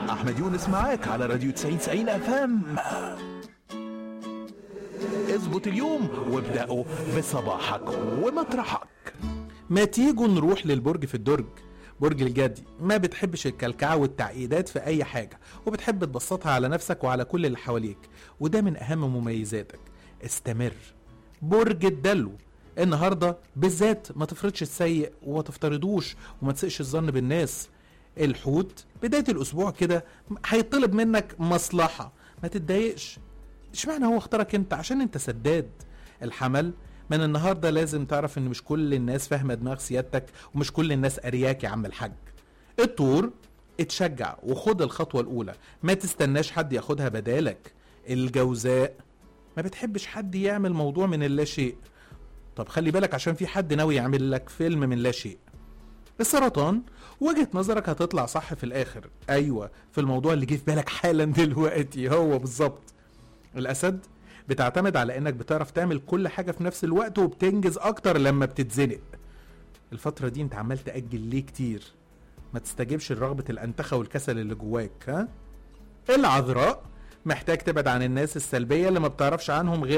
احمد يونس معاك على راديو 90 90 اف ام اظبط اليوم وابدأوا بصباحك ومطرحك ما تيجوا نروح للبرج في الدرج برج الجدي ما بتحبش الكلكعة والتعقيدات في أي حاجة وبتحب تبسطها على نفسك وعلى كل اللي حواليك وده من أهم مميزاتك استمر برج الدلو النهاردة بالذات ما تفرضش السيء وما تفترضوش وما تسقش الظن بالناس الحوت بداية الأسبوع كده هيطلب منك مصلحة ما تتضايقش اشمعنى هو اختارك انت عشان انت سداد الحمل من النهارده لازم تعرف ان مش كل الناس فاهمه دماغ سيادتك ومش كل الناس ارياك يا عم الحاج الطور اتشجع وخد الخطوه الاولى ما تستناش حد ياخدها بدالك الجوزاء ما بتحبش حد يعمل موضوع من اللا شيء طب خلي بالك عشان في حد ناوي يعمل لك فيلم من لا شيء السرطان وجهة نظرك هتطلع صح في الاخر ايوه في الموضوع اللي جه في بالك حالا دلوقتي هو بالظبط الاسد بتعتمد على انك بتعرف تعمل كل حاجة في نفس الوقت وبتنجز اكتر لما بتتزنق الفترة دي انت عمال تأجل ليه كتير ما تستجيبش لرغبة الانتخة والكسل اللي جواك ها العذراء محتاج تبعد عن الناس السلبية اللي ما بتعرفش عنهم غير